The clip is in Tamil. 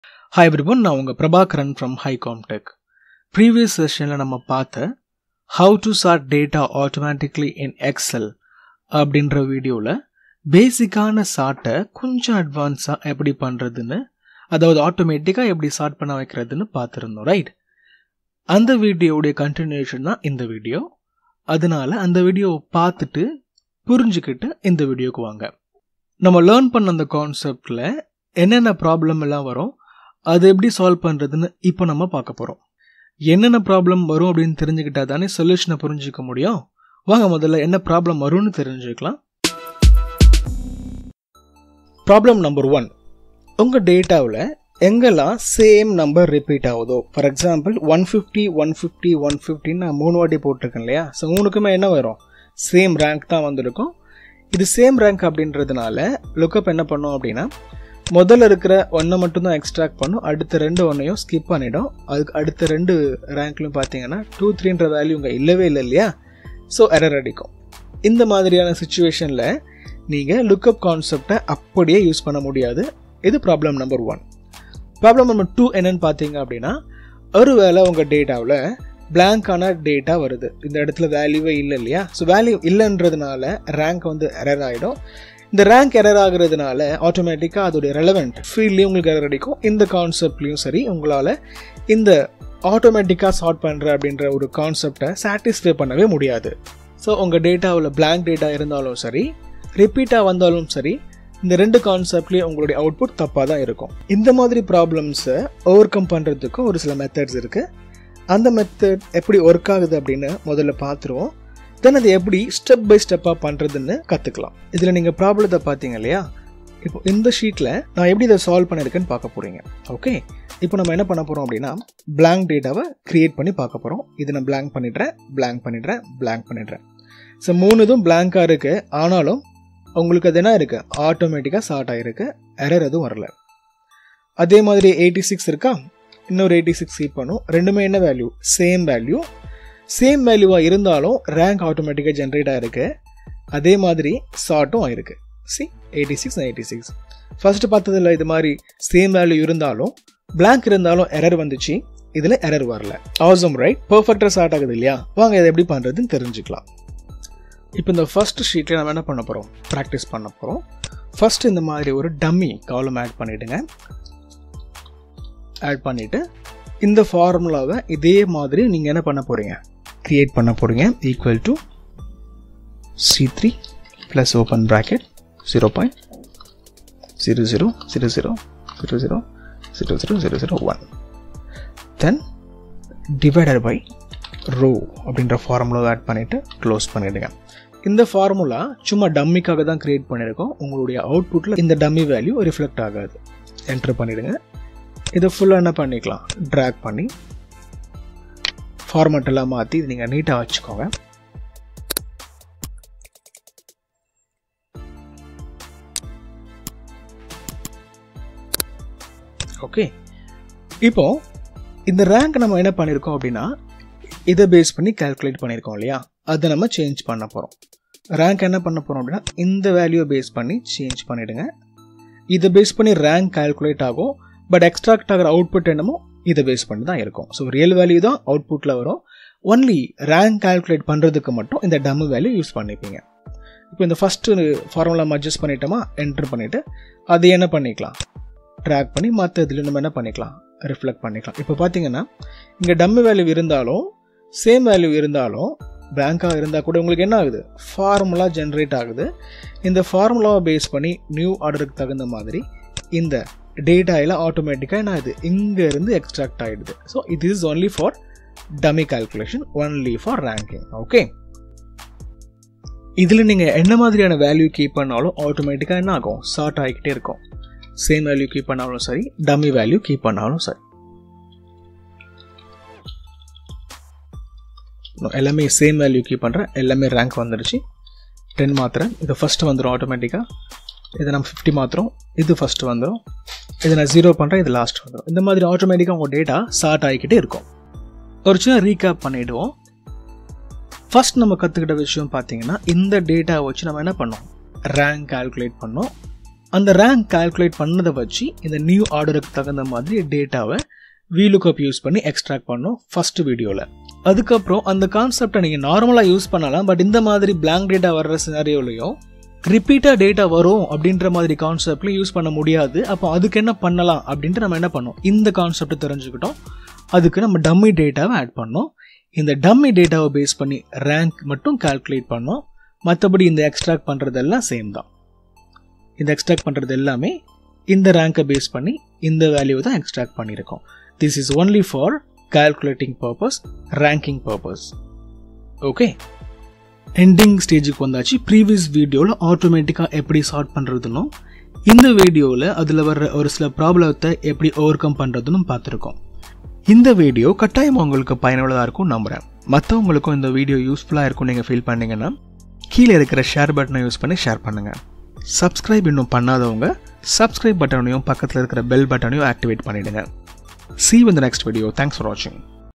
ஹாய் எவ்ரிபன் நான் உங்கள் Prabhakaran from Hicom tech previous செஷனில் நம்ம பார்த்த how to sort data automatically in Excel அப்படின்ற வீடியோவில் பேசிக்கான சார்ட்டை கொஞ்சம் அட்வான்ஸாக எப்படி பண்ணுறதுன்னு அதாவது ஆட்டோமேட்டிக்காக எப்படி சார்ட் பண்ண வைக்கிறதுன்னு பார்த்துருந்தோம் ரைட் அந்த வீடியோவுடைய கண்டினியூஷன் தான் இந்த வீடியோ அதனால அந்த வீடியோவை பார்த்துட்டு புரிஞ்சுக்கிட்டு இந்த வீடியோக்கு வாங்க நம்ம லேர்ன் பண்ண அந்த கான்செப்டில் என்னென்ன ப்ராப்ளம் எல்லாம் வரும் அது எப்படி சால்வ் பண்ணுறதுன்னு இப்போ நம்ம பார்க்க போகிறோம் என்னென்ன ப்ராப்ளம் வரும் அப்படின்னு தெரிஞ்சுக்கிட்டா தானே சொல்யூஷனை புரிஞ்சுக்க முடியும் வாங்க முதல்ல என்ன ப்ராப்ளம் வரும்னு தெரிஞ்சுக்கலாம் ப்ராப்ளம் நம்பர் ஒன் உங்கள் டேட்டாவில் எங்கெல்லாம் சேம் நம்பர் ரிப்பீட் ஆகுதோ for example one fifty one fifty one ஃபிஃப்டின்னு நான் மூணு வாட்டி போட்டிருக்கேன் இல்லையா ஸோ மூணுக்குமே என்ன வரும் சேம் ரேங்க் தான் வந்திருக்கும் இது சேம் ரேங்க் அப்படின்றதுனால லுக்கப் என்ன பண்ணோம் அப்படின்னா முதல்ல இருக்கிற ஒன்றை மட்டும்தான் எக்ஸ்ட்ராக்ட் பண்ணும் அடுத்த ரெண்டு ஒன்றையும் ஸ்கிப் பண்ணிடும் அதுக்கு அடுத்த ரெண்டு ரேங்க்லையும் பார்த்தீங்கன்னா டூ த்ரீன்ற வேல்யூ இங்கே இல்லவே இல்லை இல்லையா ஸோ எரர் அடிக்கும் இந்த மாதிரியான சுச்சுவேஷனில் நீங்கள் லுக்கப் கான்செப்டை அப்படியே யூஸ் பண்ண முடியாது இது problem number one problem number two என்னன்னு பார்த்தீங்க அப்படின்னா ஒருவேளை உங்கள் டேட்டாவில் பிளாங்கான டேட்டா வருது இந்த இடத்துல வேல்யூவே இல்லை இல்லையா ஸோ வேல்யூ இல்லைன்றதுனால ரேங்க் வந்து எரர் ஆகிடும் இந்த ரேங்க் எரர் ஆகுறதுனால ஆட்டோமேட்டிக்காக அதோடைய ரெலவெண்ட் ஃபீல்ட்லேயும் உங்களுக்கு எரர் அடிக்கும் இந்த கான்செப்ட்லேயும் சரி உங்களால் இந்த ஆட்டோமேட்டிக்காக சார்ட் பண்ணுற அப்படின்ற ஒரு கான்செப்டை சாட்டிஸ்ஃபை பண்ணவே முடியாது ஸோ உங்கள் டேட்டாவில் பிளாங்க் டேட்டா இருந்தாலும் சரி ரிப்பீட்டாக வந்தாலும் சரி இந்த ரெண்டு கான்செப்ட்லேயும் உங்களுடைய அவுட்புட் தப்பாக தான் இருக்கும் இந்த மாதிரி ப்ராப்ளம்ஸை ஓவர் கம் பண்ணுறதுக்கும் ஒரு சில மெத்தட்ஸ் இருக்குது அந்த மெத்தட் எப்படி ஒர்க் ஆகுது அப்படின்னு முதல்ல பார்த்துருவோம் தென் அதை எப்படி ஸ்டெப் பை ஸ்டெப்பாக பண்ணுறதுன்னு கற்றுக்கலாம் இதில் நீங்கள் ப்ராப்ளத்தை பார்த்தீங்க இல்லையா இப்போ இந்த ஷீட்டில் நான் எப்படி இதை சால்வ் பண்ணியிருக்கேன்னு பார்க்க போகிறீங்க ஓகே இப்போ நம்ம என்ன பண்ண போகிறோம் அப்படின்னா பிளாங்க் டேட்டாவை க்ரியேட் பண்ணி பார்க்க போகிறோம் இதை நான் பிளாங்க் பண்ணிடுறேன் பிளாங்க் பண்ணிடுறேன் பிளாங்க் பண்ணிடுறேன் ஸோ மூணு இதுவும் பிளாங்காக இருக்குது ஆனாலும் உங்களுக்கு அது என்ன இருக்குது ஆட்டோமேட்டிக்காக ஸ்டார்ட் ஆகிருக்கு எரர் எதுவும் வரல அதே மாதிரி எயிட்டி சிக்ஸ் இருக்கா இன்னொரு எயிட்டி சிக்ஸ் கீப் பண்ணும் ரெண்டுமே என்ன வேல்யூ சேம் வேல்யூ சேம் வேல்யூவாக இருந்தாலும் ரேங்க் ஆட்டோமேட்டிக்காக ஜென்ரேட் ஆகிருக்கு அதே மாதிரி ஷார்ட்டும் ஆயிருக்கு C eighty six eighty six first பார்த்ததில் இது மாதிரி சேம் வேல்யூ இருந்தாலும் பிளாங்க் இருந்தாலும் எரர் வந்துச்சு இதில் எரர் வரல ஆசம் ரைட் பர்ஃபெக்டாக ஸ்டார்ட் ஆகுது இல்லையா வாங்க இதை எப்படி பண்ணுறதுன்னு தெரிஞ்சுக்கலாம் இப்போ இந்த ஃபர்ஸ்ட் ஷீட்டில் நம்ம என்ன பண்ண போகிறோம் ப்ராக்டிஸ் பண்ண போகிறோம் ஃபர்ஸ்ட் இந்த மாதிரி ஒரு டம்மி காலம் ஆட் பண்ணிவிடுங்க ஆட் பண்ணிவிட்டு இந்த ஃபார்முலாவை இதே மாதிரி நீங்கள் என்ன பண்ண போகிறீங்க க்ரியேட் பண்ண போகிறீங்க equal to C three plus open bracket zero point zero zero zero zero zero zero zero zero zero zero one then divided by row அப்படின்ற ஃபார்முலாவை ஆட் பண்ணிவிட்டு க்ளோஸ் பண்ணிவிடுங்க இந்த ஃபார்முலா சும்மா டம்மிக்காக தான் க்ரியேட் பண்ணியிருக்கோம் உங்களுடைய அவுட்புட்டில் இந்த டம்மி வேல்யூ ரிஃப்ளெக்ட் ஆகாது என்ட்ரு பண்ணிவிடுங்க இதை ஃபுல்லாக என்ன பண்ணிக்கலாம் ட்ராக் பண்ணி ஃபார்மேட் எல்லாம் மாற்றி இது நீங்கள் நீட்டாக வச்சுக்கோங்க ஓகே இப்போ இந்த ரேங்க் நம்ம என்ன பண்ணியிருக்கோம் அப்படின்னா இதை பேஸ் பண்ணி கால்குலேட் பண்ணியிருக்கோம் இல்லையா அதை நம்ம சேஞ்ச் பண்ண போகிறோம் ரேங்க் என்ன பண்ண போகிறோம் அப்படின்னா இந்த வேல்யூவை பேஸ் பண்ணி சேஞ்ச் பண்ணிவிடுங்க இதை பேஸ் பண்ணி ரேங்க் கால்குலேட் ஆகும் பட் எக்ஸ்ட்ராக்ட் ஆகிற அவுட்புட் என்னமோ இதை பேஸ் பண்ணி தான் இருக்கும் ஸோ ரியல் வேல்யூ தான் அவுட்புட்டில் வரும் ஒன்லி ரேங்க் கால்குலேட் பண்ணுறதுக்கு மட்டும் இந்த டம்மு வேல்யூ யூஸ் பண்ணிப்பீங்க இப்போ இந்த ஃபஸ்ட்டு ஃபார்முலா அட்ஜஸ்ட் பண்ணிட்டோமா என்ட்ரு பண்ணிவிட்டு அதை என்ன பண்ணிக்கலாம் ட்ராக் பண்ணி மற்ற இதில் நம்ம என்ன பண்ணிக்கலாம் ரிஃப்ளெக்ட் பண்ணிக்கலாம் இப்போ பார்த்தீங்கன்னா இங்கே டம்மு வேல்யூ இருந்தாலும் சேம் வேல்யூ இருந்தாலும் பேங்காக இருந்தால் கூட உங்களுக்கு என்ன ஆகுது ஃபார்முலா ஜென்ரேட் ஆகுது இந்த ஃபார்முலாவை பேஸ் பண்ணி நியூ ஆர்டருக்கு தகுந்த மாதிரி இந்த டேட்டா எல்லாம் ஆட்டோமேட்டிக்காக என்ன ஆகுது இங்கேருந்து எக்ஸ்ட்ராக்ட் ஆகிடுது so it is only for dummy calculation only for ranking okay இதில் நீங்கள் என்ன மாதிரியான வேல்யூ கீப் பண்ணாலும் ஆட்டோமேட்டிக்காக என்ன ஆகும் ஷார்ட் ஆகிக்கிட்டே இருக்கும் சேம் வேல்யூ கீப் பண்ணாலும் சரி டம்மி வேல்யூ கீப் பண்ணாலும் சரி எல்லாமே சேம் வேல்யூ கீப் பண்ணுறேன் எல்லாமே ரேங்க் வந்துடுச்சு டென் மாத்திரேன் இது ஃபஸ்ட்டு வந்துடும் ஆட்டோமேட்டிக்காக இதை நம்ம ஃபிஃப்டி மாத்திரம் இது ஃபஸ்ட்டு வந்துடும் இதை நான் ஜீரோ பண்ணுறேன் இது லாஸ்ட் வந்துடும் இந்த மாதிரி ஆட்டோமேட்டிக்காக உங்கள் டேட்டா ஸ்டார்ட் ஆகிக்கிட்டே இருக்கும் ஒரு சின்ன ரீகேப் பண்ணிவிடுவோம் ஃபர்ஸ்ட் நம்ம கற்றுக்கிட்ட விஷயம் பார்த்தீங்கன்னா இந்த டேட்டா வச்சு நம்ம என்ன பண்ணோம் ரேங்க் கால்குலேட் பண்ணோம் அந்த ரேங்க் கால்குலேட் பண்ணதை வச்சு இந்த நியூ ஆர்டருக்கு தகுந்த மாதிரி டேட்டாவை வீலுக்கப் யூஸ் பண்ணி எக்ஸ்ட்ராக்ட் பண்ணோம் ஃபர்ஸ்ட் வீடியோவில் அதுக்கப்புறம் அந்த கான்செப்டை நீங்கள் நார்மலாக யூஸ் பண்ணலாம் பட் இந்த மாதிரி blank டேட்டா வர்ற சினாரியோலையும் ரிப்பீட்டாக டேட்டா வரும் அப்படின்ற மாதிரி கான்செப்ட்லையும் யூஸ் பண்ண முடியாது அப்போ அதுக்கு என்ன பண்ணலாம் அப்படின்ட்டு நம்ம என்ன பண்ணோம் இந்த கான்செப்டை தெரிஞ்சுக்கிட்டோம் அதுக்கு நம்ம டம்மி டேட்டாவை ஆட் பண்ணோம் இந்த டம்மி டேட்டாவை பேஸ் பண்ணி ரேங்க் மட்டும் கால்குலேட் பண்ணோம் மற்றபடி இந்த எக்ஸ்ட்ராக்ட் பண்ணுறதெல்லாம் சேம் தான் இந்த எக்ஸ்ட்ராக்ட் பண்ணுறது எல்லாமே இந்த ரேங்கை பேஸ் பண்ணி இந்த வேல்யூ தான் எக்ஸ்ட்ராக்ட் பண்ணியிருக்கோம் this is only for calculating purpose ranking purpose okay ending ஸ்டேஜுக்கு வந்தாச்சு ப்ரீவியஸ் வீடியோவில் ஆட்டோமேட்டிக்காக எப்படி சார்ட் பண்ணுறதுனும் இந்த வீடியோவில் அதில் வர்ற ஒரு சில ப்ராப்ளத்தை எப்படி ஓவர் கம் பண்ணுறதுன்னு பார்த்துருக்கோம் இந்த வீடியோ கட்டாயம் உங்களுக்கு பயனுள்ளதாக இருக்கும் நம்புகிறேன் மற்றவங்களுக்கும் இந்த வீடியோ யூஸ்ஃபுல்லாக இருக்கும் நீங்கள் ஃபீல் பண்ணீங்கன்னா கீழே இருக்கிற ஷேர் பட்டனை யூஸ் பண்ணி ஷேர் பண்ணுங்கள் சப்ஸ்கிரைப் இன்னும் பண்ணாதவங்க சப்ஸ்கிரைப் பட்டனையும் பக்கத்தில் இருக்கிற பெல் பட்டனையும் ஆக்டிவேட் பண்ணிவிடுங்க see you in the next video thanks for watching